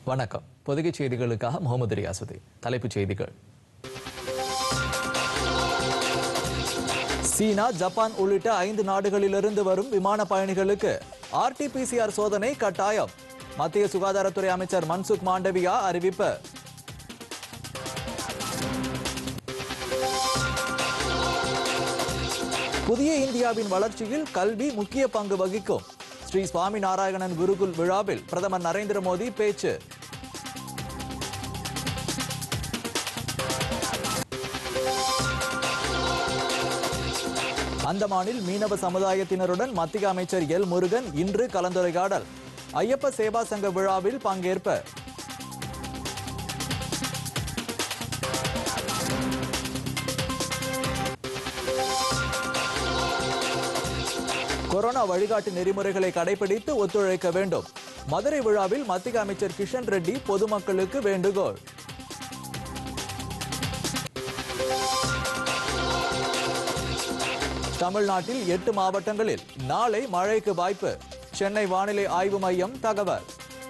வணக்கம் பொதிகை செய்திகளுக்காக முகமது ரியாசுதி தலைப்புச் செய்திகள் சீனா ஜப்பான் உள்ளிட்ட ஐந்து நாடுகளிலிருந்து வரும் விமான பயணிகளுக்கு ஆர்டிபிசிஆர் சோதனை கட்டாயம் மத்திய சுகாதாரத்துறை அமைச்சர் மன்சுக் மாண்டவியா அறிவிப்பு புதிய இந்தியாவின் வளர்ச்சியில் கல்வி முக்கிய பங்கு வகிக்கும் ஸ்ரீ சுவாமி நாராயணன் குருகுல் விழாவில் பிரதமர் நரேந்திர மோடி பேச்சு அந்தமானில் மீனவ சமுதாயத்தினருடன் மத்திய அமைச்சர் எல் முருகன் இன்று கலந்துரையாடல் ஐயப்ப சேவா சங்க விழாவில் பங்கேற்பு கொரோனா வழிகாட்டு நெறிமுறைகளை கடைபிடித்து ஒத்துழைக்க வேண்டும் மதுரை விழாவில் மத்திய அமைச்சர் கிஷன் ரெட்டி பொதுமக்களுக்கு வேண்டுகோள் தமிழ்நாட்டில் எட்டு மாவட்டங்களில் நாளை மழைக்கு வாய்ப்பு சென்னை வானிலை ஆய்வு மையம் தகவல்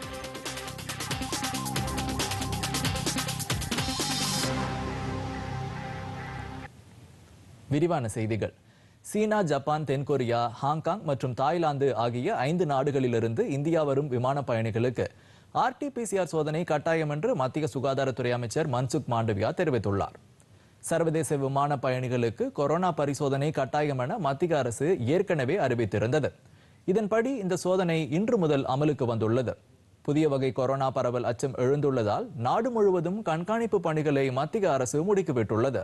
விரிவான செய்திகள் சீனா ஜப்பான் தென்கொரியா ஹாங்காங் மற்றும் தாய்லாந்து ஆகிய ஐந்து நாடுகளிலிருந்து இந்தியா வரும் விமான பயணிகளுக்கு ஆர்டிபிசிஆர் சோதனை கட்டாயம் என்று மத்திய சுகாதாரத்துறை அமைச்சர் மன்சுக் மாண்டவியா தெரிவித்துள்ளார் சர்வதேச விமான பயணிகளுக்கு கொரோனா பரிசோதனை கட்டாயம் என மத்திய அரசு ஏற்கனவே அறிவித்திருந்தது இதன்படி இந்த சோதனை இன்று முதல் அமலுக்கு வந்துள்ளது புதிய வகை கொரோனா பரவல் அச்சம் எழுந்துள்ளதால் நாடு முழுவதும் கண்காணிப்பு பணிகளை மத்திய அரசு முடுக்கிவிட்டுள்ளது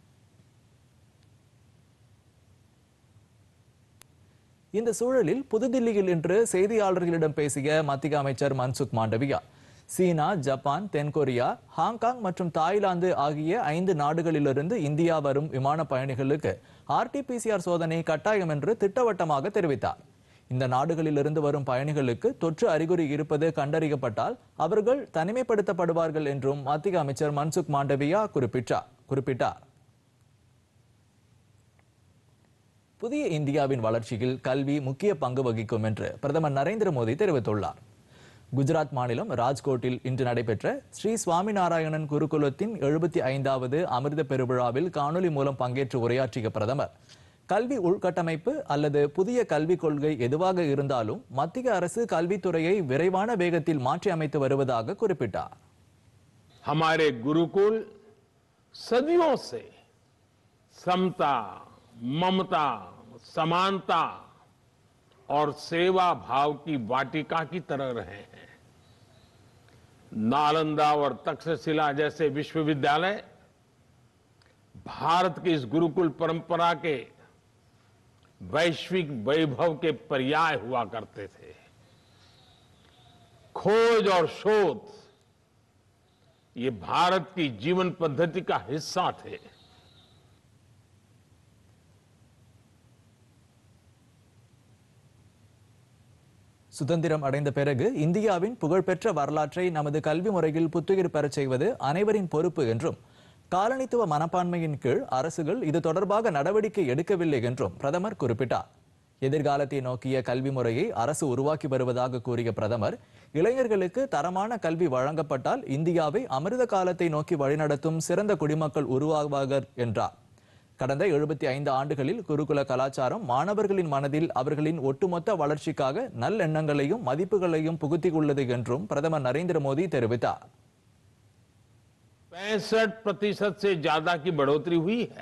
இந்த சூழலில் புதுதில்லியில் இன்று செய்தியாளர்களிடம் பேசிய மத்திய அமைச்சர் மன்சுக் மாண்டவியா சீனா ஜப்பான் தென்கொரியா ஹாங்காங் மற்றும் தாய்லாந்து ஆகிய ஐந்து நாடுகளிலிருந்து இந்தியா வரும் விமான பயணிகளுக்கு ஆர்டிபிசிஆர் சோதனை கட்டாயம் என்று திட்டவட்டமாக தெரிவித்தார் இந்த நாடுகளிலிருந்து வரும் பயணிகளுக்கு தொற்று அறிகுறி இருப்பது கண்டறியப்பட்டால் அவர்கள் தனிமைப்படுத்தப்படுவார்கள் என்றும் மத்திய அமைச்சர் மன்சுக் மாண்டவியா குறிப்பிட்டார் குறிப்பிட்டார் புதிய இந்தியாவின் வளர்ச்சியில் கல்வி முக்கிய பங்கு வகிக்கும் என்று பிரதமர் நரேந்திர மோடி தெரிவித்துள்ளார் குஜராத் மாநிலம் ராஜ்கோட்டில் இன்று நடைபெற்ற ஸ்ரீ சுவாமிநாராயணன் குருகுலத்தின் எழுபத்தி ஐந்தாவது அமிர்த பெருவிழாவில் காணொலி மூலம் பங்கேற்று உரையாற்றிய பிரதமர் கல்வி உள்கட்டமைப்பு அல்லது புதிய கல்விக் கொள்கை எதுவாக இருந்தாலும் மத்திய அரசு கல்வித்துறையை விரைவான வேகத்தில் மாற்றி அமைத்து வருவதாக குறிப்பிட்டார் हमारे गुरुकुल सदियों से समता ममता समानता और सेवा भाव की वाटिका की तरह रहे हैं नालंदा और तक्षशिला जैसे विश्वविद्यालय भारत की इस गुरुकुल परंपरा के वैश्विक वैभव के पर्याय हुआ करते थे खोज और शोध ये भारत की जीवन पद्धति का हिस्सा थे சுதந்திரம் அடைந்த பிறகு இந்தியாவின் புகழ்பெற்ற வரலாற்றை நமது கல்வி முறையில் புத்துயிர் பெறச் செய்வது அனைவரின் பொறுப்பு என்றும் காலனித்துவ மனப்பான்மையின் கீழ் அரசுகள் இது தொடர்பாக நடவடிக்கை எடுக்கவில்லை என்றும் பிரதமர் குறிப்பிட்டார் எதிர்காலத்தை நோக்கிய கல்வி முறையை அரசு உருவாக்கி வருவதாக கூறிய பிரதமர் இளைஞர்களுக்கு தரமான கல்வி வழங்கப்பட்டால் இந்தியாவை அமிர்த காலத்தை நோக்கி வழிநடத்தும் சிறந்த குடிமக்கள் உருவாவார்கள் என்றார் கடந்த எழுபத்தி ஐந்து ஆண்டுகளில் குருகுல கலாச்சாரம் மாணவர்களின் மனதில் அவர்களின் ஒட்டுமொத்த வளர்ச்சிக்காக நல்லெண்ணங்களையும் மதிப்புகளையும் புகுத்தியுள்ளது என்றும் பிரதமர் நரேந்திர மோடி தெரிவித்தார் पैंसठ प्रतिशत से ज्यादा की बढ़ोतरी हुई है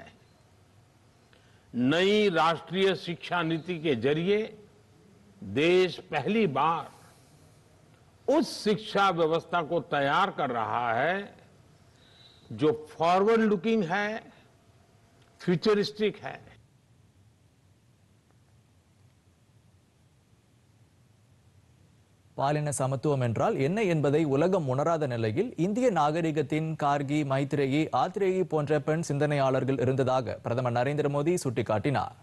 नई राष्ट्रीय शिक्षा नीति के जरिए देश पहली बार उस शिक्षा व्यवस्था को तैयार कर रहा है जो फॉरवर्ड लुकिंग है फ्यूचरिस्टिक है பாலின சமத்துவம் என்றால் என்ன என்பதை உலகம் உணராத நிலையில் இந்திய நாகரிகத்தின் கார்கி மைத்ரேயி ஆத்ரேயி போன்ற பெண் சிந்தனையாளர்கள் இருந்ததாக பிரதமர் நரேந்திர மோடி சுட்டிக்காட்டினார்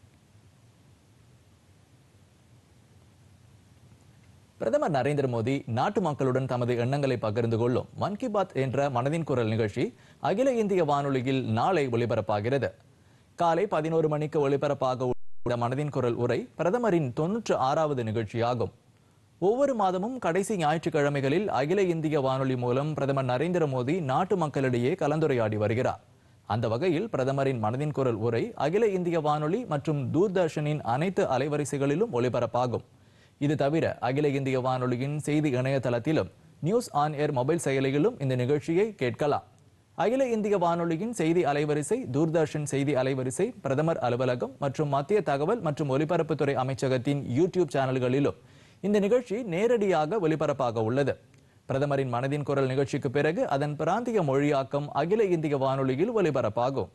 பிரதமர் நரேந்திர மோடி நாட்டு மக்களுடன் தமது எண்ணங்களை பகிர்ந்து கொள்ளும் மன் கி பாத் என்ற மனதின் குரல் நிகழ்ச்சி அகில இந்திய வானொலியில் நாளை ஒலிபரப்பாகிறது காலை பதினோரு மணிக்கு ஒலிபரப்பாக உள்ள மனதின் குரல் உரை பிரதமரின் தொன்னூற்று ஆறாவது நிகழ்ச்சியாகும் ஒவ்வொரு மாதமும் கடைசி ஞாயிற்றுக்கிழமைகளில் அகில இந்திய வானொலி மூலம் பிரதமர் நரேந்திர மோடி நாட்டு மக்களிடையே கலந்துரையாடி வருகிறார் அந்த வகையில் பிரதமரின் மனதின் குரல் உரை அகில இந்திய வானொலி மற்றும் தூர்தர்ஷனின் அனைத்து அலைவரிசைகளிலும் ஒலிபரப்பாகும் இது தவிர அகில இந்திய வானொலியின் செய்தி இணையதளத்திலும் நியூஸ் ஆன் ஏர் மொபைல் செயலியிலும் இந்த நிகழ்ச்சியை கேட்கலாம் அகில இந்திய வானொலியின் செய்தி அலைவரிசை தூர்தர்ஷன் செய்தி அலைவரிசை பிரதமர் அலுவலகம் மற்றும் மத்திய தகவல் மற்றும் ஒலிபரப்புத்துறை அமைச்சகத்தின் யூடியூப் சேனல்களிலும் இந்த நிகழ்ச்சி நேரடியாக ஒலிபரப்பாக உள்ளது பிரதமரின் மனதின் குரல் நிகழ்ச்சிக்கு பிறகு அதன் பிராந்திய மொழியாக்கம் அகில இந்திய வானொலியில் ஒலிபரப்பாகும்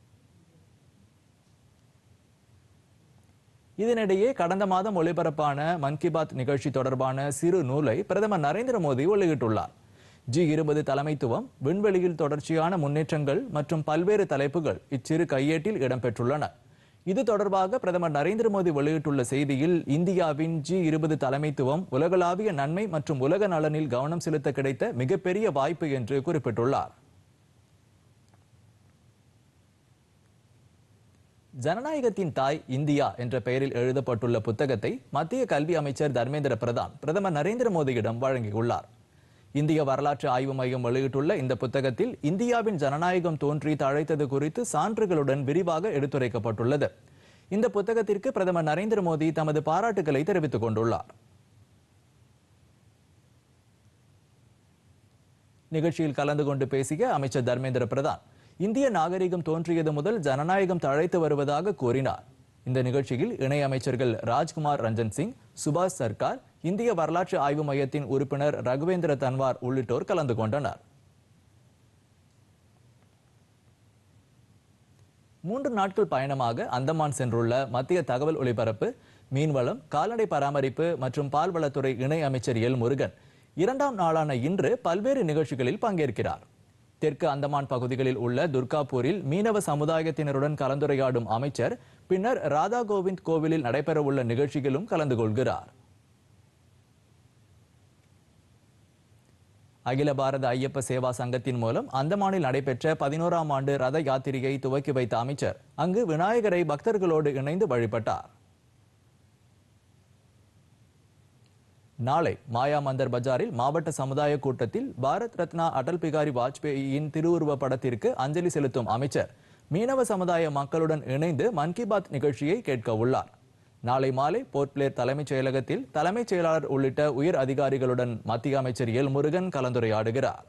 இதனிடையே கடந்த மாதம் ஒலிபரப்பான மன் கி பாத் நிகழ்ச்சி தொடர்பான சிறு நூலை பிரதமர் நரேந்திர மோடி வெளியிட்டுள்ளார் ஜி இருபது தலைமைத்துவம் விண்வெளியில் தொடர்ச்சியான முன்னேற்றங்கள் மற்றும் பல்வேறு தலைப்புகள் இச்சிறு கையேட்டில் இடம்பெற்றுள்ளன இது தொடர்பாக பிரதமர் நரேந்திர மோடி வெளியிட்டுள்ள செய்தியில் இந்தியாவின் ஜி இருபது தலைமைத்துவம் உலகளாவிய நன்மை மற்றும் உலக நலனில் கவனம் செலுத்த கிடைத்த மிகப்பெரிய வாய்ப்பு என்று குறிப்பிட்டுள்ளார் ஜனநாயகத்தின் தாய் இந்தியா என்ற பெயரில் எழுதப்பட்டுள்ள புத்தகத்தை மத்திய கல்வி அமைச்சர் தர்மேந்திர பிரதான் பிரதமர் நரேந்திர மோடியிடம் வழங்கியுள்ளார் இந்திய வரலாற்று ஆய்வு மையம் வெளியிட்டுள்ள இந்த புத்தகத்தில் இந்தியாவின் ஜனநாயகம் தோன்றி தழைத்தது குறித்து சான்றுகளுடன் விரிவாக எடுத்துரைக்கப்பட்டுள்ளது இந்த புத்தகத்திற்கு பிரதமர் நரேந்திர மோடி தமது பாராட்டுகளை தெரிவித்துக் கொண்டுள்ளார் நிகழ்ச்சியில் கலந்து கொண்டு பேசிய அமைச்சர் தர்மேந்திர பிரதான் இந்திய நாகரிகம் தோன்றியது முதல் ஜனநாயகம் தழைத்து வருவதாக கூறினார் இந்த நிகழ்ச்சியில் இணை அமைச்சர்கள் ராஜ்குமார் ரஞ்சன் சிங் சுபாஷ் சர்க்கார் இந்திய வரலாற்று ஆய்வு மையத்தின் உறுப்பினர் ரகுவேந்திர தன்வார் உள்ளிட்டோர் கலந்து கொண்டனர் மூன்று நாட்கள் பயணமாக அந்தமான் சென்றுள்ள மத்திய தகவல் ஒலிபரப்பு மீன்வளம் கால்நடை பராமரிப்பு மற்றும் பால்வளத்துறை இணை அமைச்சர் எல் முருகன் இரண்டாம் நாளான இன்று பல்வேறு நிகழ்ச்சிகளில் பங்கேற்கிறார் தெற்கு அந்தமான் பகுதிகளில் உள்ள துர்காபூரில் மீனவ சமுதாயத்தினருடன் கலந்துரையாடும் அமைச்சர் பின்னர் ராதா கோவிந்த் கோவிலில் நடைபெறவுள்ள நிகழ்ச்சியிலும் கலந்து கொள்கிறார் அகில பாரத ஐயப்ப சேவா சங்கத்தின் மூலம் அந்தமானில் நடைபெற்ற பதினோராம் ஆண்டு ரத யாத்திரையை துவக்கி வைத்த அமைச்சர் அங்கு விநாயகரை பக்தர்களோடு இணைந்து வழிபட்டார் நாளை மாயா மந்தர் பஜாரில் மாவட்ட சமுதாய கூட்டத்தில் பாரத் ரத்னா அடல் பிகாரி வாஜ்பேயியின் திருவுருவ படத்திற்கு அஞ்சலி செலுத்தும் அமைச்சர் மீனவ சமுதாய மக்களுடன் இணைந்து மன் கி பாத் நிகழ்ச்சியை கேட்க உள்ளார் நாளை மாலை போர்ட் பிளேர் தலைமைச் செயலகத்தில் தலைமைச் செயலாளர் உள்ளிட்ட உயர் அதிகாரிகளுடன் மத்திய அமைச்சர் எல் முருகன் கலந்துரையாடுகிறார்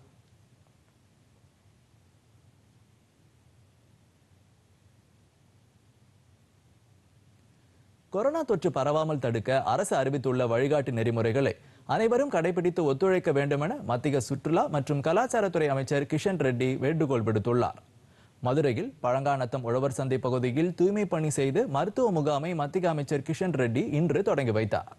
கொரோனா தொற்று பரவாமல் தடுக்க அரசு அறிவித்துள்ள வழிகாட்டு நெறிமுறைகளை அனைவரும் கடைபிடித்து ஒத்துழைக்க வேண்டும் என மத்திய சுற்றுலா மற்றும் கலாச்சாரத்துறை அமைச்சர் கிஷன் ரெட்டி வேண்டுகோள் விடுத்துள்ளார் மதுரையில் பழங்காநத்தம் உழவர் சந்தை பகுதியில் தூய்மை பணி செய்து மருத்துவ முகாமை மத்திய அமைச்சர் கிஷன் ரெட்டி இன்று தொடங்கி வைத்தார்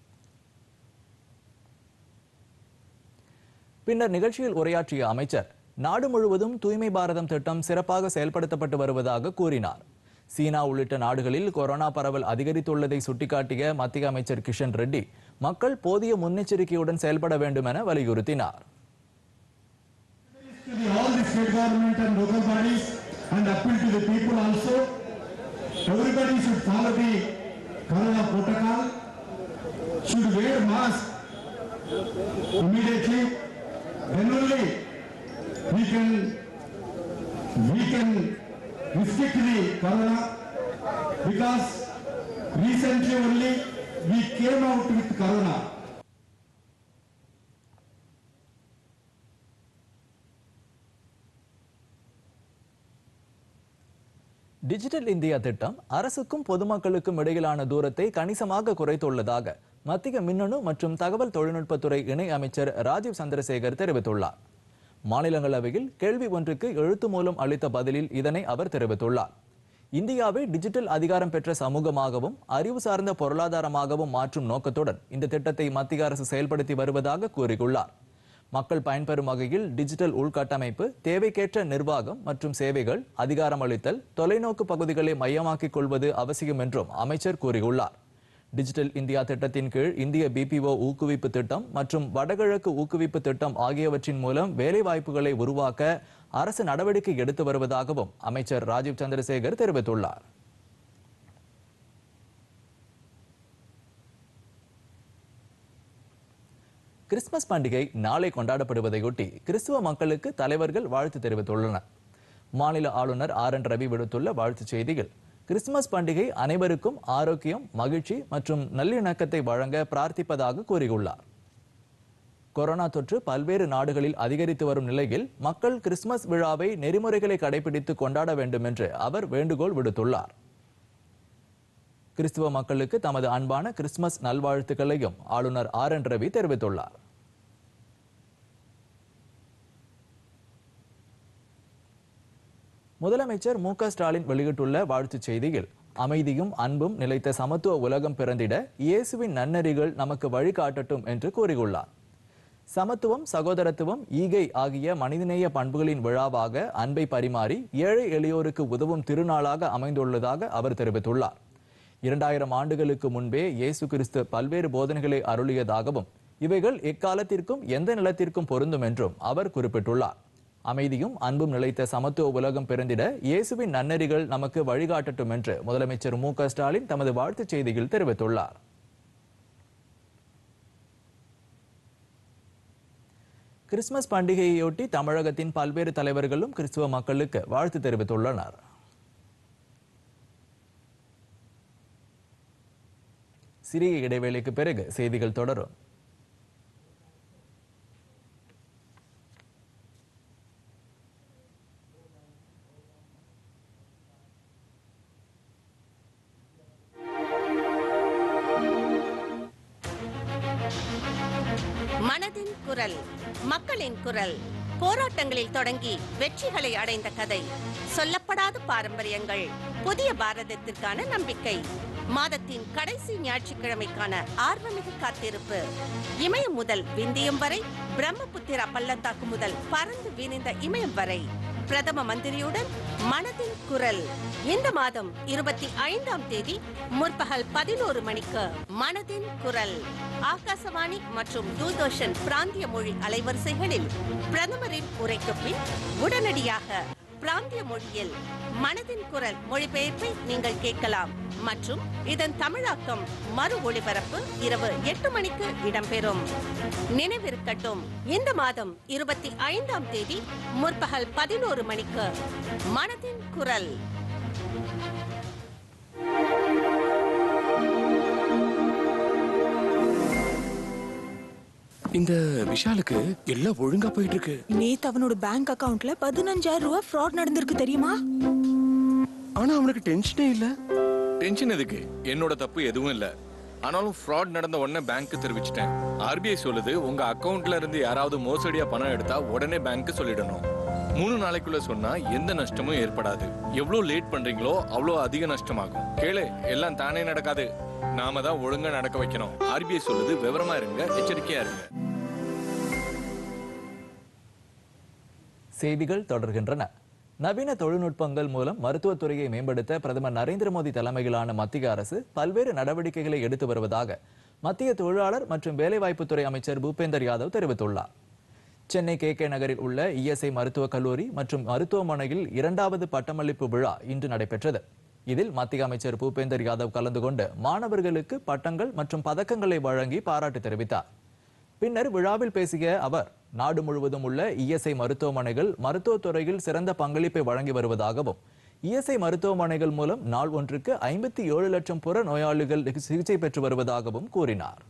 பின்னர் நிகழ்ச்சியில் உரையாற்றிய அமைச்சர் நாடு முழுவதும் தூய்மை பாரதம் திட்டம் சிறப்பாக செயல்படுத்தப்பட்டு வருவதாக கூறினார் சீனா உள்ளிட்ட நாடுகளில் கொரோனா பரவல் அதிகரித்துள்ளதை சுட்டிக்காட்டிய மத்திய அமைச்சர் கிஷன் ரெட்டி மக்கள் போதிய முன்னெச்சரிக்கையுடன் செயல்பட வேண்டும் என வலியுறுத்தினார் to the, all the state government and local bodies and appeal to the people also. Everybody should follow the corona protocol, should wear mask immediately. Then only we can we can restrict the corona because recently only we came out with corona. Digital India திட்டம் அரசுக்கும் பொதுமக்களுக்கும் இடையிலான தூரத்தை கணிசமாக குறைத்துள்ளதாக மத்திய மின்னணு மற்றும் தகவல் தொழில்நுட்பத்துறை இணை அமைச்சர் ராஜீவ் சந்திரசேகர் தெரிவித்துள்ளார் மாநிலங்களவையில் கேள்வி ஒன்றுக்கு எழுத்து மூலம் அளித்த பதிலில் இதனை அவர் தெரிவித்துள்ளார் இந்தியாவை டிஜிட்டல் அதிகாரம் பெற்ற சமூகமாகவும் அறிவு சார்ந்த பொருளாதாரமாகவும் மாற்றும் நோக்கத்துடன் இந்த திட்டத்தை மத்திய அரசு செயல்படுத்தி வருவதாக கூறியுள்ளார் மக்கள் பயன்பெறும் வகையில் டிஜிட்டல் உள்கட்டமைப்பு தேவைக்கேற்ற நிர்வாகம் மற்றும் சேவைகள் அதிகாரமளித்தல் தொலைநோக்கு பகுதிகளை மையமாக்கிக் கொள்வது அவசியம் என்றும் அமைச்சர் கூறியுள்ளார் டிஜிட்டல் இந்தியா திட்டத்தின் கீழ் இந்திய பிபிஓ ஊக்குவிப்பு திட்டம் மற்றும் வடகிழக்கு ஊக்குவிப்பு திட்டம் ஆகியவற்றின் மூலம் வேலைவாய்ப்புகளை உருவாக்க அரசு நடவடிக்கை எடுத்து வருவதாகவும் அமைச்சர் ராஜீவ் சந்திரசேகர் தெரிவித்துள்ளார் கிறிஸ்துமஸ் பண்டிகை நாளை கொண்டாடப்படுவதையொட்டி கிறிஸ்துவ மக்களுக்கு தலைவர்கள் வாழ்த்து தெரிவித்துள்ளனர் மாநில ஆளுநர் ஆர் என் ரவி விடுத்துள்ள வாழ்த்துச் செய்தியில் கிறிஸ்துமஸ் பண்டிகை அனைவருக்கும் ஆரோக்கியம் மகிழ்ச்சி மற்றும் நல்லிணக்கத்தை வழங்க பிரார்த்திப்பதாக கூறியுள்ளார் கொரோனா தொற்று பல்வேறு நாடுகளில் அதிகரித்து வரும் நிலையில் மக்கள் கிறிஸ்துமஸ் விழாவை நெறிமுறைகளை கடைபிடித்து கொண்டாட வேண்டும் என்று அவர் வேண்டுகோள் விடுத்துள்ளார் கிறிஸ்துவ மக்களுக்கு தமது அன்பான கிறிஸ்துமஸ் நல்வாழ்த்துக்களையும் ஆளுநர் ஆர் என் ரவி தெரிவித்துள்ளார் முதலமைச்சர் மு க ஸ்டாலின் வெளியிட்டுள்ள வாழ்த்துச் செய்தியில் அமைதியும் அன்பும் நிலைத்த சமத்துவ உலகம் பிறந்திட இயேசுவின் நன்னெறிகள் நமக்கு வழிகாட்டட்டும் என்று கூறியுள்ளார் சமத்துவம் சகோதரத்துவம் ஈகை ஆகிய மனிதநேய பண்புகளின் விழாவாக அன்பை பரிமாறி ஏழை எளியோருக்கு உதவும் திருநாளாக அமைந்துள்ளதாக அவர் தெரிவித்துள்ளார் இரண்டாயிரம் ஆண்டுகளுக்கு முன்பே இயேசு கிறிஸ்து பல்வேறு போதனைகளை அருளியதாகவும் இவைகள் எக்காலத்திற்கும் எந்த நிலத்திற்கும் பொருந்தும் என்றும் அவர் குறிப்பிட்டுள்ளார் அமைதியும் அன்பும் நிலைத்த சமத்துவ உலகம் பிறந்திட இயேசுவின் நன்னெறிகள் நமக்கு வழிகாட்டட்டும் என்று முதலமைச்சர் மு க ஸ்டாலின் தமது வாழ்த்துச் செய்தியில் தெரிவித்துள்ளார் கிறிஸ்துமஸ் பண்டிகையையொட்டி தமிழகத்தின் பல்வேறு தலைவர்களும் கிறிஸ்துவ மக்களுக்கு வாழ்த்து தெரிவித்துள்ளனர் சிறிய இடைவேளைக்கு பிறகு செய்திகள் தொடரும் மனதின் குரல் மக்களின் குரல் போராட்டங்களில் தொடங்கி வெற்றிகளை அடைந்த கதை சொல்லப்படாத பாரம்பரியங்கள் புதிய பாரதத்திற்கான நம்பிக்கை மாதத்தின் கடைசி ஞாயிற்றுக்கிழமைக்கான ஆர்வமிகு காத்திருப்பு இமயம் முதல் விந்தியம் வரை பிரம்மபுத்திரா பள்ளத்தாக்கு முதல் பறந்து விரிந்த இமயம் வரை பிரதம மந்திரியுடன் மனதின் குரல் இந்த மாதம் இருபத்தி ஐந்தாம் தேதி முற்பகல் பதினோரு மணிக்கு மனதின் குரல் ஆகாசவாணி மற்றும் தூர்தர்ஷன் பிராந்திய மொழி அலைவரிசைகளில் பிரதமரின் உரைக்கு பின் உடனடியாக பிராந்திய மொழியில் மனதின் குரல் மொழிபெயர்ப்பை நீங்கள் கேட்கலாம் மற்றும் இதன் தமிழாக்கம் மறு ஒளிபரப்பு இரவு எட்டு மணிக்கு இடம்பெறும் நினைவிருக்கட்டும் இந்த மாதம் இருபத்தி ஐந்தாம் தேதி முற்பகல் பதினோரு மணிக்கு மனதின் குரல் இந்த விஷாலுக்கு எல்லாம் ஒழுங்கா போயிட்டு இருக்கு நேத்து அவனோட பேங்க் அக்கவுண்ட்ல பதினஞ்சாயிரம் ரூபாய் ஃப்ராட் நடந்திருக்கு தெரியுமா ஆனா அவனுக்கு டென்ஷனே இல்ல டென்ஷன் எதுக்கு என்னோட தப்பு எதுவும் இல்ல ஆனாலும் ஃப்ராட் நடந்த உடனே பேங்க்கு தெரிவிச்சிட்டேன் ஆர்பிஐ சொல்லுது உங்க அக்கவுண்ட்ல இருந்து யாராவது மோசடியா பணம் எடுத்தா உடனே பேங்க்கு சொல்லிடணும் மூணு நாளைக்குள்ள சொன்னா எந்த நஷ்டமும் ஏற்படாது எவ்வளவு லேட் பண்றீங்களோ அவ்வளோ அதிக நஷ்டமாகும் கேளு எல்லாம் தானே நடக்காது நாம தான் ஒழுங்கா நடக்க வைக்கணும் ஆர்பிஐ சொல்லுது விவரமா இருங்க எச்சரிக்கையா இருங்க செய்திகள் தொடர்கின்றன நவீன தொழில்நுட்பங்கள் மூலம் மருத்துவத்துறையை மேம்படுத்த பிரதமர் நரேந்திர மோடி தலைமையிலான மத்திய அரசு பல்வேறு நடவடிக்கைகளை எடுத்து வருவதாக மத்திய தொழிலாளர் மற்றும் வேலைவாய்ப்புத்துறை அமைச்சர் பூபேந்தர் யாதவ் தெரிவித்துள்ளார் சென்னை கே கே நகரில் உள்ள இஎஸ்ஐ மருத்துவக் கல்லூரி மற்றும் மருத்துவமனையில் இரண்டாவது பட்டமளிப்பு விழா இன்று நடைபெற்றது இதில் மத்திய அமைச்சர் பூபேந்தர் யாதவ் கலந்து கொண்டு மாணவர்களுக்கு பட்டங்கள் மற்றும் பதக்கங்களை வழங்கி பாராட்டு தெரிவித்தார் பின்னர் விழாவில் பேசிய அவர் நாடு முழுவதும் உள்ள இஎஸ்ஐ மருத்துவமனைகள் மருத்துவத் துறையில் சிறந்த பங்களிப்பை வழங்கி வருவதாகவும் இஎஸ்ஐ மருத்துவமனைகள் மூலம் நாள் ஒன்றுக்கு ஐம்பத்தி ஏழு லட்சம் புற நோயாளிகள் சிகிச்சை பெற்று வருவதாகவும் கூறினார்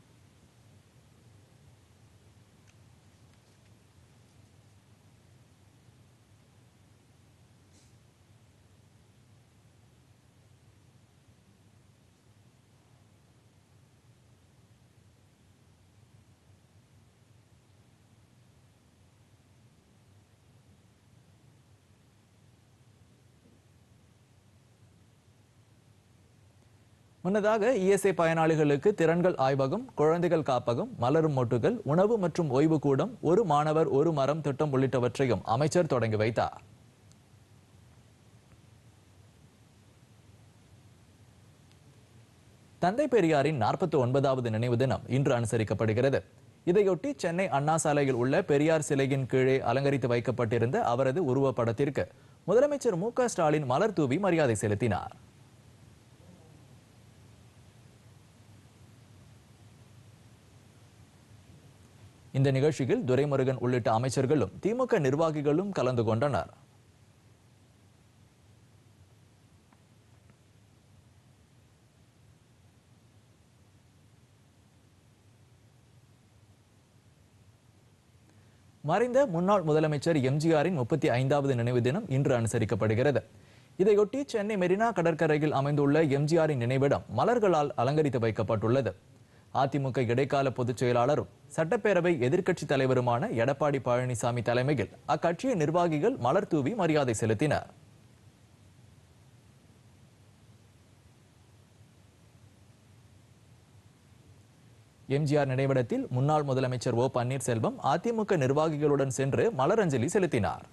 முன்னதாக இஎஸ்ஐ பயனாளிகளுக்கு திறன்கள் ஆய்வகம் குழந்தைகள் காப்பகம் மலரும் மொட்டுகள் உணவு மற்றும் ஓய்வு கூடம் ஒரு மாணவர் ஒரு மரம் திட்டம் உள்ளிட்டவற்றையும் அமைச்சர் தொடங்கி வைத்தார் தந்தை பெரியாரின் நாற்பத்தி ஒன்பதாவது நினைவு தினம் இன்று அனுசரிக்கப்படுகிறது இதையொட்டி சென்னை அண்ணா சாலையில் உள்ள பெரியார் சிலையின் கீழே அலங்கரித்து வைக்கப்பட்டிருந்த அவரது உருவப்படத்திற்கு முதலமைச்சர் மு க ஸ்டாலின் மலர் தூவி மரியாதை செலுத்தினார் இந்த நிகழ்ச்சியில் துரைமுருகன் உள்ளிட்ட அமைச்சர்களும் திமுக நிர்வாகிகளும் கலந்து கொண்டனர் மறைந்த முன்னாள் முதலமைச்சர் எம்ஜிஆரின் முப்பத்தி ஐந்தாவது நினைவு தினம் இன்று அனுசரிக்கப்படுகிறது இதையொட்டி சென்னை மெரினா கடற்கரையில் அமைந்துள்ள எம்ஜிஆரின் நினைவிடம் மலர்களால் அலங்கரித்து வைக்கப்பட்டுள்ளது அதிமுக இடைக்கால பொதுச் செயலாளரும் சட்டப்பேரவை எதிர்க்கட்சித் தலைவருமான எடப்பாடி பழனிசாமி தலைமையில் அக்கட்சியின் நிர்வாகிகள் மலர் தூவி மரியாதை செலுத்தினர் எம்ஜிஆர் நினைவிடத்தில் முன்னாள் முதலமைச்சர் ஓ பன்னீர்செல்வம் அதிமுக நிர்வாகிகளுடன் சென்று மலரஞ்சலி செலுத்தினார்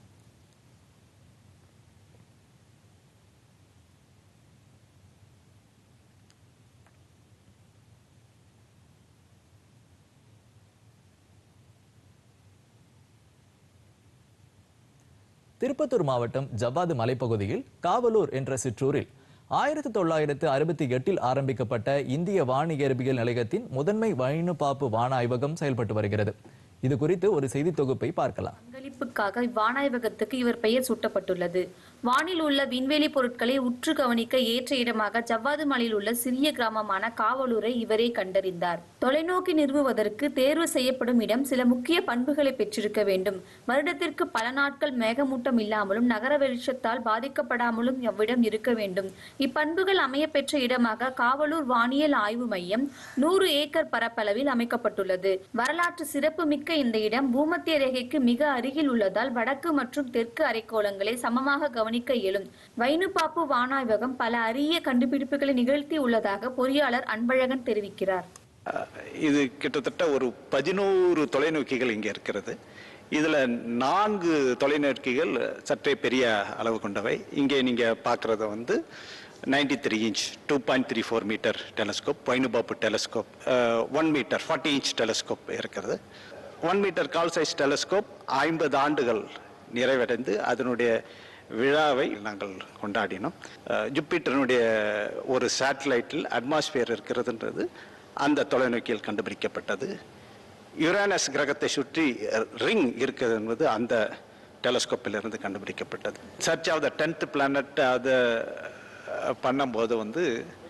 திருப்பத்தூர் மாவட்டம் ஜவ்வாது மலைப்பகுதியில் காவலூர் என்ற சிற்றூரில் ஆயிரத்தி தொள்ளாயிரத்து அறுபத்தி எட்டில் ஆரம்பிக்கப்பட்ட இந்திய வானியற்பியல் நிலையத்தின் முதன்மை வைணுபாப்பு வான ஆய்வகம் செயல்பட்டு வருகிறது இது குறித்து ஒரு செய்தி தொகுப்பை பார்க்கலாம் பங்களிப்புக்காக இவ்வானாய்வகத்துக்கு இவர் பெயர் சூட்டப்பட்டுள்ளது வானில் உள்ள விண்வெளி பொருட்களை உற்று கவனிக்க ஏற்ற இடமாக ஜவ்வாது மலையில் உள்ள சிறிய கிராமமான காவலூரை இவரே கண்டறிந்தார் தொலைநோக்கி நிறுவுவதற்கு தேர்வு செய்யப்படும் இடம் சில முக்கிய பண்புகளை பெற்றிருக்க வேண்டும் வருடத்திற்கு பல நாட்கள் மேகமூட்டம் இல்லாமலும் நகர வெளிச்சத்தால் பாதிக்கப்படாமலும் அவ்விடம் இருக்க வேண்டும் இப்பண்புகள் அமைய பெற்ற இடமாக காவலூர் வானியல் ஆய்வு மையம் நூறு ஏக்கர் பரப்பளவில் அமைக்கப்பட்டுள்ளது வரலாற்று சிறப்பு மிக்க இந்த இடம் பூமத்திய ரேகைக்கு மிக அருகில் உள்ளதால் வடக்கு மற்றும் தெற்கு அரைக்கோளங்களை சமமாக கவனிக்க இயலும் வைனுபாப்பு வானாய்வகம் பல அரிய கண்டுபிடிப்புகளை நிகழ்த்தி உள்ளதாக பொறியாளர் அன்பழகன் தெரிவிக்கிறார் இது கிட்டத்தட்ட ஒரு பதினோரு தொலைநோக்கிகள் இங்கே இருக்கிறது இதில் நான்கு தொலைநோக்கிகள் சற்றே பெரிய அளவு கொண்டவை இங்கே நீங்கள் பார்க்குறத வந்து 93 three inch two point three four metre telescope Vainu Bappu telescope one metre forty inch telescope இருக்கிறது ஒன் மீட்டர் கால் சைஸ் டெலஸ்கோப் ஐம்பது ஆண்டுகள் நிறைவடைந்து அதனுடைய விழாவை நாங்கள் கொண்டாடினோம் அஹ், ஜூபிட்டருடைய ஒரு சேட்டலைட்டில் அட்மாஸ்பியர் இருக்கிறதுன்றது அந்த தொலைநோக்கியில் கண்டுபிடிக்கப்பட்டது யுரேனஸ் கிரகத்தை சுற்றி ரிங் இருக்கிறது என்பது அந்த டெலஸ்கோப்பில் இருந்து கண்டுபிடிக்கப்பட்டது search of the tenth planet அது அஹ், பண்ணும்போது வந்து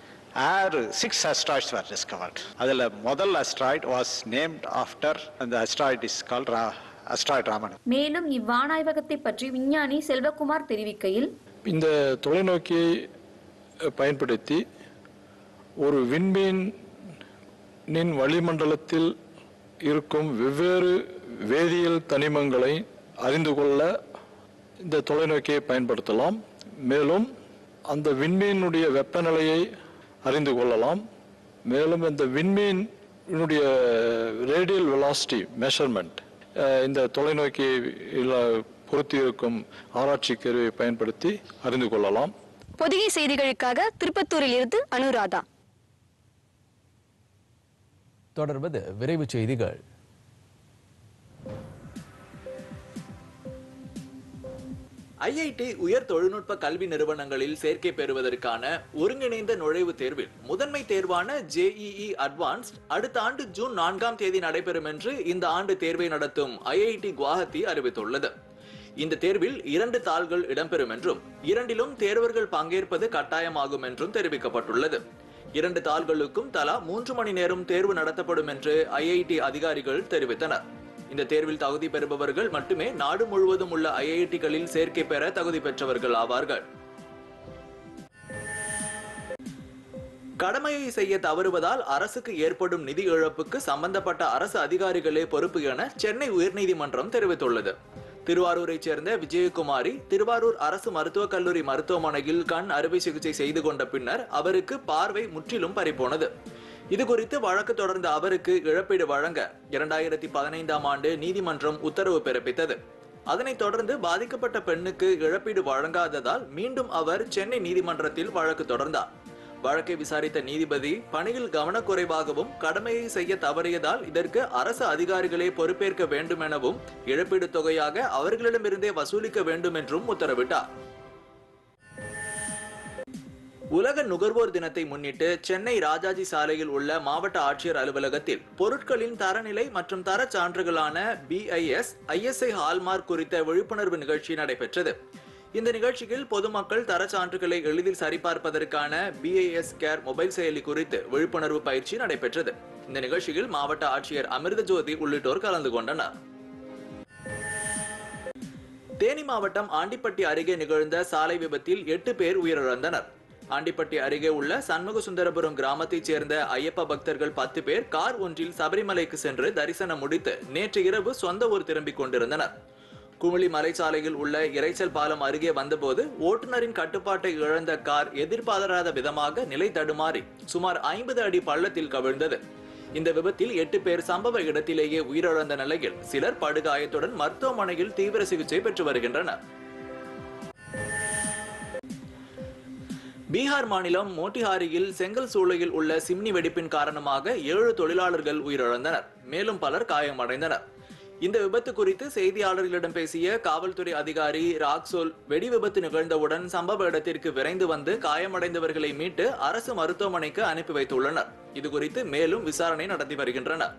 ஆறு சிக்ஸ் அஸ்ட்ராய்ட்ஸ் were discovered அதில் முதல் அஸ்ட்ராய்ட் வாஸ் நேம்ட் ஆஃப்டர் அந்த asteroid is call asteroid Raman மேலும் இவ்வானாய்வகத்தை பற்றி விஞ்ஞானி செல்வகுமார் தெரிவிக்கையில் இந்த தொலைநோக்கியை அஹ், பயன்படுத்தி ஒரு விண்மீனின் வளிமண்டலத்தில் இருக்கும் வெவ்வேறு வேதியியல் தனிமங்களை அறிந்து கொள்ள இந்த தொலைநோக்கியை பயன்படுத்தலாம் மேலும் அந்த விண்மீனுடைய வெப்பநிலையை அறிந்து கொள்ளலாம் மேலும் இந்த விண்மீனுடைய ரேடியல் வெலாசிட்டி மெஷர்மெண்ட் இந்த தொலைநோக்கியில் பொருத்தி இருக்கும் ஆராய்ச்சி கருவியை பயன்படுத்தி அறிந்து கொள்ளலாம் பொதிகை செய்திகளுக்காக திருப்பத்தூரில் இருந்து அனுராதா தொடர்வது விரைவுச் செய்திகள் ஐஐடி உயர் தொழில்நுட்ப கல்வி நிறுவனங்களில் சேர்க்கை பெறுவதற்கான ஒருங்கிணைந்த நுழைவுத் தேர்வில் முதன்மை தேர்வான ஜேஇஇ அட்வான்ஸ்ட் அடுத்த ஆண்டு ஜூன் நான்காம் தேதி நடைபெறும் என்று இந்த ஆண்டு தேர்வை நடத்தும் ஐஐடி குவாஹத்தி அறிவித்துள்ளது இந்த தேர்வில் இரண்டு தாள்கள் இடம்பெறும் என்றும் இரண்டிலும் தேர்வர்கள் பங்கேற்பது கட்டாயமாகும் என்றும் தெரிவிக்கப்பட்டுள்ளது இரண்டு தாள்களுக்கும் தலா மூன்று மணி நேரம் தேர்வு நடத்தப்படும் என்று ஐஐடி அதிகாரிகள் தெரிவித்தனர் இந்த தேர்வில் தகுதி பெறுபவர்கள் மட்டுமே நாடு முழுவதும் உள்ள ஐஐடிகளில் சேர்க்கை பெற தகுதி பெற்றவர்கள் ஆவார்கள் கடமையை செய்ய தவறுவதால் அரசுக்கு ஏற்படும் நிதி இழப்புக்கு சம்பந்தப்பட்ட அரசு அதிகாரிகளே பொறுப்பு என சென்னை உயர்நீதிமன்றம் தெரிவித்துள்ளது திருவாரூரைச் சேர்ந்த விஜயகுமாரி திருவாரூர் அரசு மருத்துவக் கல்லூரி மருத்துவமனையில் கண் அறுவை சிகிச்சை செய்து கொண்ட பின்னர் அவருக்கு பார்வை முற்றிலும் பறிபோனது இது குறித்து வழக்கு தொடர்ந்த அவருக்கு இழப்பீடு வழங்க இரண்டாயிரத்தி பதினைந்தாம் ஆண்டு நீதிமன்றம் உத்தரவு பிறப்பித்தது அதனைத் தொடர்ந்து பாதிக்கப்பட்ட பெண்ணுக்கு இழப்பீடு வழங்காததால் மீண்டும் அவர் சென்னை நீதிமன்றத்தில் வழக்கு தொடர்ந்தார் வழக்கை விசாரித்த நீதிபதி பணியில் கவனக்குறைவாகவும் கடமையை செய்ய தவறியதால் இதற்கு அரசு அதிகாரிகளே பொறுப்பேற்க வேண்டும் எனவும் இழப்பீடு தொகையாக அவர்களிடமிருந்தே வசூலிக்க வேண்டும் என்றும் உத்தரவிட்டார் உலக நுகர்வோர் தினத்தை முன்னிட்டு சென்னை ராஜாஜி சாலையில் உள்ள மாவட்ட ஆட்சியர் அலுவலகத்தில் பொருட்களின் தரநிலை மற்றும் தரச் சான்றுகளான பிஐஎஸ் ஐஎஸ்ஐ ஹால்மார்க் குறித்த விழிப்புணர்வு நிகழ்ச்சி நடைபெற்றது இந்த நிகழ்ச்சியில் பொதுமக்கள் தரச் சான்றுகளை எளிதில் சரிபார்ப்பதற்கான பிஐஎஸ் கேர் மொபைல் செயலி குறித்து விழிப்புணர்வு பயிற்சி நடைபெற்றது இந்த நிகழ்ச்சியில் மாவட்ட ஆட்சியர் அமிர்த ஜோதி உள்ளிட்டோர் கலந்து கொண்டனர் தேனி மாவட்டம் ஆண்டிப்பட்டி அருகே நிகழ்ந்த சாலை விபத்தில் எட்டு பேர் உயிரிழந்தனர் ஆண்டிப்பட்டி அருகே உள்ள சண்முக சுந்தரபுரம் கிராமத்தைச் சேர்ந்த ஐயப்ப பக்தர்கள் பத்து பேர் கார் ஒன்றில் சபரிமலைக்கு சென்று தரிசனம் முடித்து நேற்று இரவு சொந்த ஊர் திரும்பிக் கொண்டிருந்தனர் குமிளி மலைச்சாலையில் உள்ள இரைச்சல் பாலம் அருகே வந்தபோது ஓட்டுநரின் கட்டுப்பாட்டை இழந்த கார் எதிர்பாராத விதமாக நிலை தடுமாறி சுமார் ஐம்பது அடி பள்ளத்தில் கவிழ்ந்தது இந்த விபத்தில் எட்டு பேர் சம்பவ இடத்திலேயே உயிரிழந்த நிலையில் சிலர் படுகாயத்துடன் மருத்துவமனையில் தீவிர சிகிச்சை பெற்று வருகின்றனர் பீகார் மாநிலம் மோட்டிஹாரியில் செங்கல் சூளையில் உள்ள சிம்னி வெடிப்பின் காரணமாக ஏழு தொழிலாளர்கள் உயிரிழந்தனர் மேலும் பலர் காயமடைந்தனர் இந்த விபத்து குறித்து செய்தியாளர்களிடம் பேசிய காவல்துறை அதிகாரி ராக்சோல் வெடி விபத்து நிகழ்ந்தவுடன் சம்பவ இடத்திற்கு விரைந்து வந்து காயமடைந்தவர்களை மீட்டு அரசு மருத்துவமனைக்கு அனுப்பி வைத்துள்ளனர் இது குறித்து மேலும் விசாரணை நடத்தி வருகின்றனர்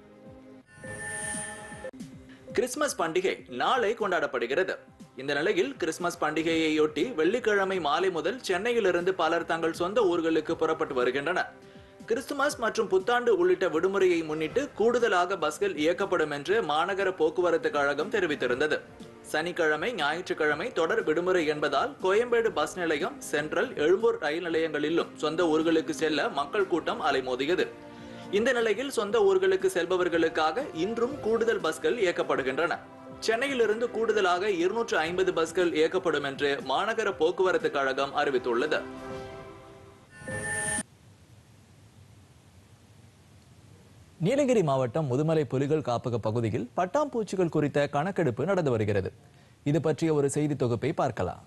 கிறிஸ்துமஸ் பண்டிகை நாளை கொண்டாடப்படுகிறது இந்த நிலையில் கிறிஸ்துமஸ் பண்டிகையையொட்டி வெள்ளிக்கிழமை மாலை முதல் சென்னையிலிருந்து பலர் தங்கள் சொந்த ஊர்களுக்கு புறப்பட்டு வருகின்றனர் கிறிஸ்துமஸ் மற்றும் புத்தாண்டு உள்ளிட்ட விடுமுறையை முன்னிட்டு கூடுதலாக பஸ்கள் இயக்கப்படும் என்று மாநகர போக்குவரத்து கழகம் தெரிவித்திருந்தது சனிக்கிழமை ஞாயிற்றுக்கிழமை தொடர் விடுமுறை என்பதால் கோயம்பேடு பஸ் நிலையம் சென்ட்ரல் எழும்பூர் ரயில் நிலையங்களிலும் சொந்த ஊர்களுக்கு செல்ல மக்கள் கூட்டம் அலைமோதியது இந்த நிலையில் சொந்த ஊர்களுக்கு செல்பவர்களுக்காக இன்றும் கூடுதல் பஸ்கள் இயக்கப்படுகின்றன சென்னையிலிருந்து கூடுதலாக இருநூற்று ஐம்பது பஸ்கள் இயக்கப்படும் என்று மாநகர போக்குவரத்து கழகம் அறிவித்துள்ளது நீலகிரி மாவட்டம் முதுமலை புலிகள் காப்பக பகுதியில் பட்டாம்பூச்சிகள் குறித்த கணக்கெடுப்பு நடந்து வருகிறது இது பற்றிய ஒரு செய்தி தொகுப்பை பார்க்கலாம்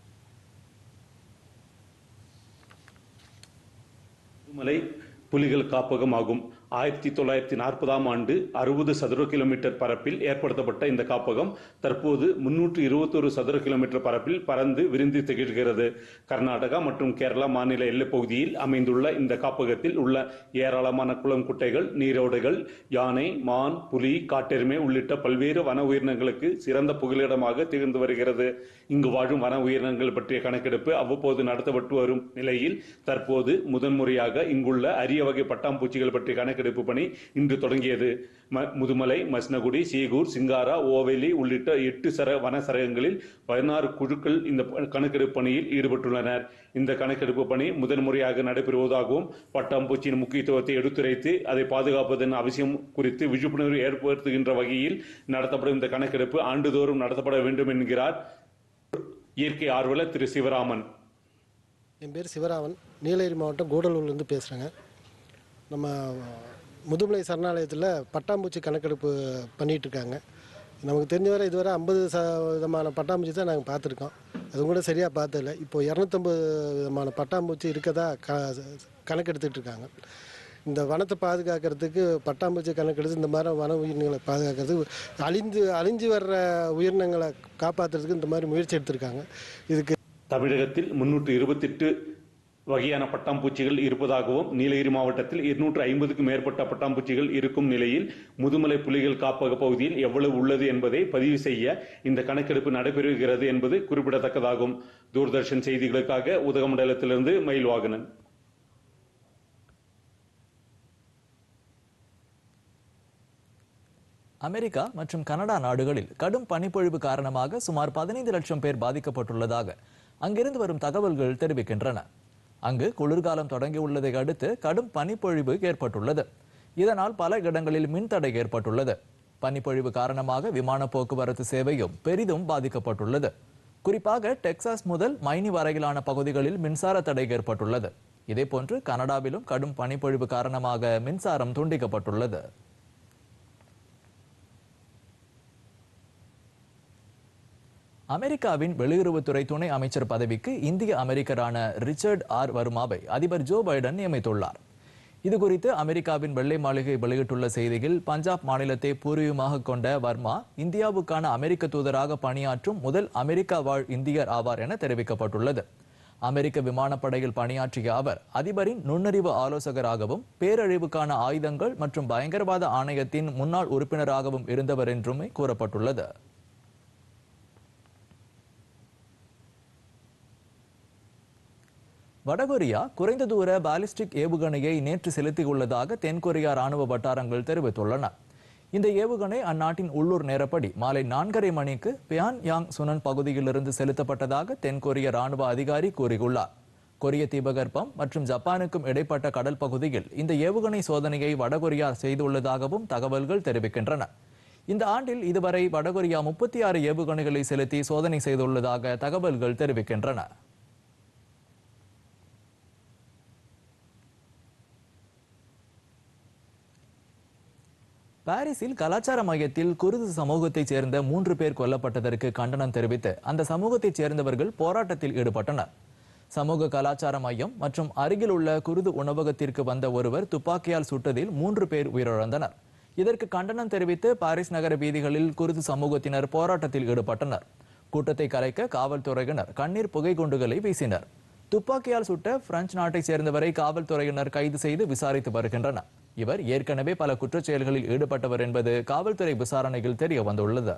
முதுமலை புலிகள் காப்பகம் ஆகும் ஆயிரத்தி தொள்ளாயிரத்தி நாற்பதாம் ஆண்டு அறுபது சதுர கிலோமீட்டர் பரப்பில் ஏற்படுத்தப்பட்ட இந்த காப்பகம் தற்போது முன்னூற்று இருபத்தொரு சதுர கிலோமீட்டர் பரப்பில் பறந்து விரிந்து திகழ்கிறது கர்நாடகா மற்றும் கேரளா மாநில எல்லைப் பகுதியில் அமைந்துள்ள இந்த காப்பகத்தில் உள்ள ஏராளமான குளம் குட்டைகள் நீரோடைகள் யானை மான் புலி காட்டெருமை உள்ளிட்ட பல்வேறு வன உயிரினங்களுக்கு சிறந்த புகலிடமாக திகழ்ந்து வருகிறது இங்கு வாழும் வன உயிரினங்கள் பற்றிய கணக்கெடுப்பு அவ்வப்போது நடத்தப்பட்டு வரும் நிலையில் தற்போது முதன்முறையாக இங்குள்ள அரிய வகை பட்டாம்பூச்சிகள் பற்றிய கணக்கெடுப்பு பணி இன்று தொடங்கியது ம- முதுமலை மஸ்னகுடி சீகூர் சிங்காரா ஓவேலி உள்ளிட்ட எட்டு சர வன சரகங்களில் பதினாறு குழுக்கள் இந்த ப- கணக்கெடுப்பு பணியில் ஈடுபட்டுள்ளனர் இந்த கணக்கெடுப்பு பணி முதன்முறையாக நடைபெறுவதாகவும் பட்டாம்பூச்சியின் முக்கியத்துவத்தை எடுத்துரைத்து அதை பாதுகாப்பதன் அவசியம் குறித்து விழிப்புணர்வு ஏற்படுத்துகின்ற வகையில் நடத்தப்படும் இந்த கணக்கெடுப்பு ஆண்டுதோறும் நடத்தப்பட வேண்டும் என்கிறார் இயற்கை ஆர்வலர் திரு சிவராமன் என் பேர் சிவராமன் நீலகிரி மாவட்டம் கூடலூர்லேருந்து பேசுகிறேங்க நம்ம முதுமலை சரணாலயத்தில் பட்டாம்பூச்சி கணக்கெடுப்பு பண்ணிகிட்டு இருக்காங்க நமக்கு தெரிஞ்ச வரை இதுவரை ஐம்பது ச விதமான பட்டாம்பூச்சி தான் நாங்கள் பார்த்துருக்கோம் அது கூட சரியாக பார்த்ததில்ல இப்போ இரநூத்தம்பது விதமான பட்டாம்பூச்சி இருக்கதா க கணக்கெடுத்துட்டு இருக்காங்க இந்த வனத்தை பாதுகாக்கிறதுக்கு பட்டாம்பூச்சி கணக்கெடுத்து இந்த மாதிரி வன உயிரினங்களை பாதுகாக்கிறதுக்கு அழிந்து அழிஞ்சு வர்ற உயிரினங்களை காப்பாற்றுறதுக்கு இந்த மாதிரி முயற்சி எடுத்திருக்காங்க இதுக்கு தமிழகத்தில் முன்னூற்று இருபத்தெட்டு வகையான பட்டாம்பூச்சிகள் இருப்பதாகவும் நீலகிரி மாவட்டத்தில் இருநூற்று ஐம்பதுக்கும் மேற்பட்ட பட்டாம்பூச்சிகள் இருக்கும் நிலையில் முதுமலை புலிகள் காப்பக பகுதியில் எவ்வளவு உள்ளது என்பதை பதிவு செய்ய இந்த கணக்கெடுப்பு நடைபெறுகிறது என்பது குறிப்பிடத்தக்கதாகும் தூர்தர்ஷன் செய்திகளுக்காக உதகமண்டலத்திலிருந்து மயில்வாகனன் அமெரிக்கா மற்றும் கனடா நாடுகளில் கடும் பனிப்பொழிவு காரணமாக சுமார் பதினைந்து லட்சம் பேர் பாதிக்கப்பட்டுள்ளதாக அங்கிருந்து வரும் தகவல்கள் தெரிவிக்கின்றன அங்கு குளிர்காலம் தொடங்கியுள்ளதை அடுத்து கடும் பனிப்பொழிவு ஏற்பட்டுள்ளது இதனால் பல இடங்களில் மின்தடை ஏற்பட்டுள்ளது பனிப்பொழிவு காரணமாக விமான போக்குவரத்து சேவையும் பெரிதும் பாதிக்கப்பட்டுள்ளது குறிப்பாக டெக்சாஸ் முதல் மைனி வரையிலான பகுதிகளில் மின்சார தடை ஏற்பட்டுள்ளது இதேபோன்று கனடாவிலும் கடும் பனிப்பொழிவு காரணமாக மின்சாரம் துண்டிக்கப்பட்டுள்ளது அமெரிக்காவின் வெளியுறவுத்துறை துணை அமைச்சர் பதவிக்கு இந்திய அமெரிக்கரான ரிச்சர்ட் ஆர் வர்மாவை அதிபர் ஜோ பைடன் நியமித்துள்ளார் இது குறித்து அமெரிக்காவின் வெள்ளை மாளிகை வெளியிட்டுள்ள செய்தியில் பஞ்சாப் மாநிலத்தை பூர்வீகமாக கொண்ட வர்மா இந்தியாவுக்கான அமெரிக்க தூதராக பணியாற்றும் முதல் அமெரிக்கா வாழ் இந்தியர் ஆவார் என தெரிவிக்கப்பட்டுள்ளது அமெரிக்க விமானப்படையில் பணியாற்றிய அவர் அதிபரின் நுண்ணறிவு ஆலோசகராகவும் பேரழிவுக்கான ஆயுதங்கள் மற்றும் பயங்கரவாத ஆணையத்தின் முன்னாள் உறுப்பினராகவும் இருந்தவர் என்றுமே கூறப்பட்டுள்ளது வடகொரியா குறைந்த தூர பாலிஸ்டிக் ஏவுகணையை நேற்று செலுத்தியுள்ளதாக தென்கொரியா ராணுவ வட்டாரங்கள் தெரிவித்துள்ளன இந்த ஏவுகணை அந்நாட்டின் உள்ளூர் நேரப்படி மாலை நான்கரை மணிக்கு பியான் யாங் சுனன் பகுதியிலிருந்து செலுத்தப்பட்டதாக தென்கொரிய ராணுவ அதிகாரி கூறியுள்ளார் கொரிய தீபகற்பம் மற்றும் ஜப்பானுக்கும் இடைப்பட்ட கடல் பகுதியில் இந்த ஏவுகணை சோதனையை வடகொரியா செய்துள்ளதாகவும் தகவல்கள் தெரிவிக்கின்றன இந்த ஆண்டில் இதுவரை வடகொரியா முப்பத்தி ஆறு ஏவுகணைகளை செலுத்தி சோதனை செய்துள்ளதாக தகவல்கள் தெரிவிக்கின்றன பாரிஸில் கலாச்சார மையத்தில் குருது சமூகத்தைச் சேர்ந்த மூன்று பேர் கொல்லப்பட்டதற்கு கண்டனம் தெரிவித்து அந்த சமூகத்தைச் சேர்ந்தவர்கள் போராட்டத்தில் ஈடுபட்டனர் சமூக கலாச்சார மையம் மற்றும் அருகில் உள்ள குருது உணவகத்திற்கு வந்த ஒருவர் துப்பாக்கியால் சுட்டதில் மூன்று பேர் உயிரிழந்தனர் இதற்கு கண்டனம் தெரிவித்து பாரிஸ் நகர வீதிகளில் குருது சமூகத்தினர் போராட்டத்தில் ஈடுபட்டனர் கூட்டத்தை கலைக்க காவல்துறையினர் கண்ணீர் புகை குண்டுகளை வீசினர் துப்பாக்கியால் சுட்ட பிரெஞ்சு நாட்டைச் சேர்ந்தவரை காவல்துறையினர் கைது செய்து விசாரித்து வருகின்றனர் இவர் ஏற்கனவே பல குற்றச் செயல்களில் ஈடுபட்டவர் என்பது காவல்துறை விசாரணையில் தெரிய வந்துள்ளது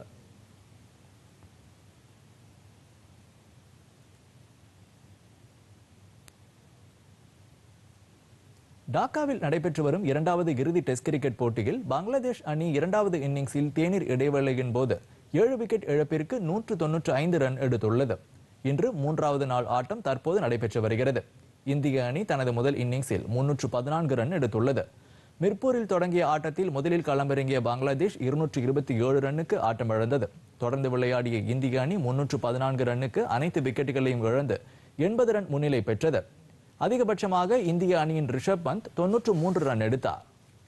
டாக்காவில் நடைபெற்று வரும் இரண்டாவது இறுதி டெஸ்ட் கிரிக்கெட் போட்டியில் பங்களாதேஷ் அணி இரண்டாவது இன்னிங்ஸில் தேநீர் இடைவேளையின் போது ஏழு விக்கெட் இழப்பிற்கு நூற்று தொன்னூற்று ஐந்து ரன் எடுத்துள்ளது இன்று மூன்றாவது நாள் ஆட்டம் தற்போது நடைபெற்று வருகிறது இந்திய அணி தனது முதல் இன்னிங்ஸில் முன்னூற்று பதினான்கு ரன் எடுத்துள்ளது மிர்பூரில் தொடங்கிய ஆட்டத்தில் முதலில் களமிறங்கிய பங்களாதேஷ் இருநூற்று இருபத்தி ஏழு ரன்னுக்கு ஆட்டமிழந்தது தொடர்ந்து விளையாடிய இந்திய அணி முன்னூற்று பதினான்கு ரன்னுக்கு அனைத்து விக்கெட்டுகளையும் இழந்து எண்பது ரன் முன்னிலை பெற்றது அதிகபட்சமாக இந்திய அணியின் ரிஷப் பந்த் தொன்னூற்று மூன்று ரன் எடுத்தார்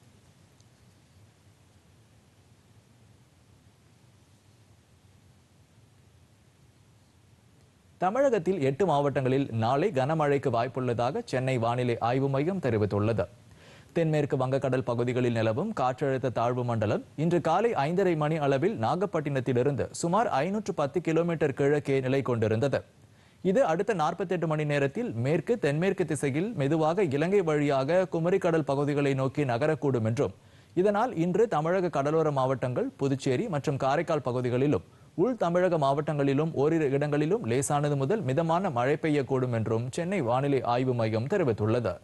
தமிழகத்தில் எட்டு மாவட்டங்களில் நாளை கனமழைக்கு வாய்ப்புள்ளதாக சென்னை வானிலை ஆய்வு மையம் தெரிவித்துள்ளது தென்மேற்கு வங்கக்கடல் பகுதிகளில் நிலவும் காற்றழுத்த தாழ்வு மண்டலம் இன்று காலை ஐந்தரை மணி அளவில் நாகப்பட்டினத்திலிருந்து சுமார் ஐநூற்று பத்து கிலோமீட்டர் கிழக்கே நிலை கொண்டிருந்தது இது அடுத்த நாற்பத்தெட்டு மணி நேரத்தில் மேற்கு தென்மேற்கு திசையில் மெதுவாக இலங்கை வழியாக குமரிக்கடல் பகுதிகளை நோக்கி நகரக்கூடும் என்றும் இதனால் இன்று தமிழக கடலோர மாவட்டங்கள் புதுச்சேரி மற்றும் காரைக்கால் பகுதிகளிலும் உள் தமிழக மாவட்டங்களிலும் ஓரிரு இடங்களிலும் லேசானது முதல் மிதமான மழை பெய்யக்கூடும் என்றும் சென்னை வானிலை ஆய்வு மையம் தெரிவித்துள்ளது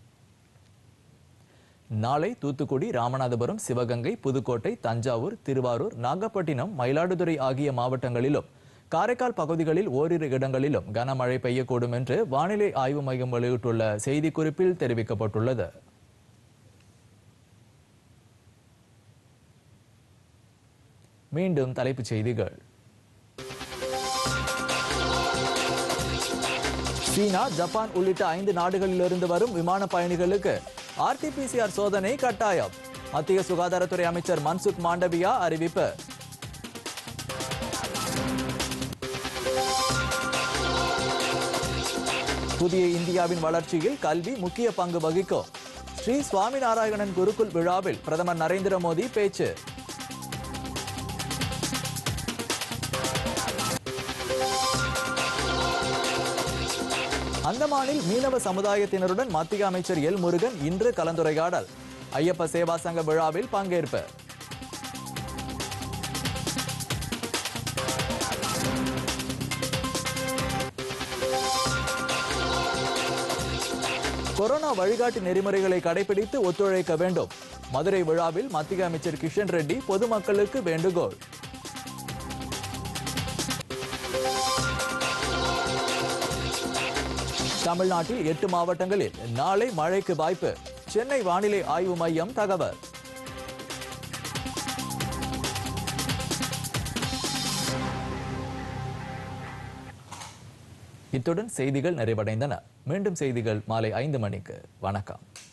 நாளை தூத்துக்குடி ராமநாதபுரம் சிவகங்கை புதுக்கோட்டை தஞ்சாவூர் திருவாரூர் நாகப்பட்டினம் மயிலாடுதுறை ஆகிய மாவட்டங்களிலும் காரைக்கால் பகுதிகளில் ஓரிரு இடங்களிலும் கனமழை பெய்யக்கூடும் என்று வானிலை ஆய்வு மையம் வெளியிட்டுள்ள செய்திக்குறிப்பில் தெரிவிக்கப்பட்டுள்ளது மீண்டும் தலைப்புச் செய்திகள் சீனா ஜப்பான் உள்ளிட்ட ஐந்து நாடுகளிலிருந்து வரும் விமான பயணிகளுக்கு ஆர்டிபிசிஆர் சோதனை கட்டாயம் மத்திய சுகாதாரத்துறை அமைச்சர் மன்சுக் மாண்டவியா அறிவிப்பு புதிய இந்தியாவின் வளர்ச்சியில் கல்வி முக்கிய பங்கு வகிக்கும் ஸ்ரீ சுவாமிநாராயணன் குருகுல் விழாவில் பிரதமர் நரேந்திர மோடி பேச்சு அந்தமானில் மீனவ சமுதாயத்தினருடன் மத்திய அமைச்சர் எல் முருகன் இன்று கலந்துரையாடல் ஐயப்ப சேவா சங்க விழாவில் பங்கேற்பு கொரோனா வழிகாட்டு நெறிமுறைகளை கடைபிடித்து ஒத்துழைக்க வேண்டும் மதுரை விழாவில் மத்திய அமைச்சர் கிஷன் ரெட்டி பொதுமக்களுக்கு வேண்டுகோள் தமிழ்நாட்டில் எட்டு மாவட்டங்களில் நாளை மழைக்கு வாய்ப்பு சென்னை வானிலை ஆய்வு மையம் தகவல் இத்துடன் செய்திகள் நிறைவடைந்தன மீண்டும் செய்திகள் மாலை ஐந்து மணிக்கு வணக்கம்